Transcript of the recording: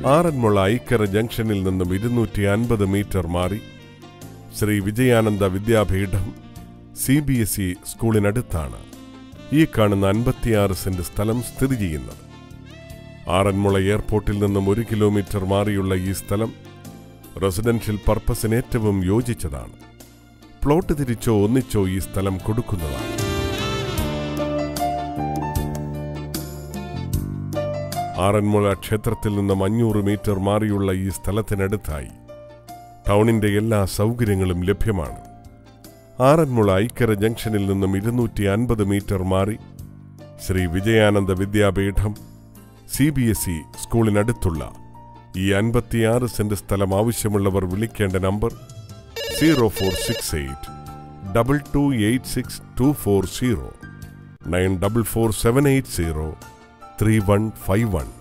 ആറന്മുള ഐക്കര ജംഗ്ഷനിൽ നിന്നും ഇരുന്നൂറ്റി അൻപത് മീറ്റർ മാറി Shri Vijayananda Vidyapeetham C B S E സ്കൂളിനടുത്താണ് ഈ കാണുന്ന അൻപത്തിയാറ് സെന്റ് സ്ഥലം സ്ഥിതി ചെയ്യുന്നത് ആറന്മുള എയർപോർട്ടിൽ നിന്നും ഒരു കിലോമീറ്റർ മാറിയുള്ള ഈ സ്ഥലം റെസിഡൻഷ്യൽ പർപ്പസിന് ഏറ്റവും യോജിച്ചതാണ് പ്ലോട്ട് തിരിച്ചോ ഒന്നിച്ചോ ഈ സ്ഥലം കൊടുക്കുന്നതാണ് ആറന്മുള ക്ഷേത്രത്തിൽ നിന്നും അഞ്ഞൂറ് മീറ്റർ മാറിയുള്ള ഈ സ്ഥലത്തിനടുത്തായി ടൗണിന്റെ എല്ലാ സൗകര്യങ്ങളും ലഭ്യമാണ് ആറന്മുള ഐക്കര ജംഗ്ഷനിൽ നിന്നും ഇരുന്നൂറ്റി അൻപത് മീറ്റർ മാറി Shri Vijayananda Vidyapeetham C B S E സ്കൂളിനടുത്തുള്ള ഈ അൻപത്തിയാറ് സെന്റ് സ്ഥലം ആവശ്യമുള്ളവർ വിളിക്കേണ്ട number zero four six eight double two eight six two four zero nine double four seven eight zero three one five one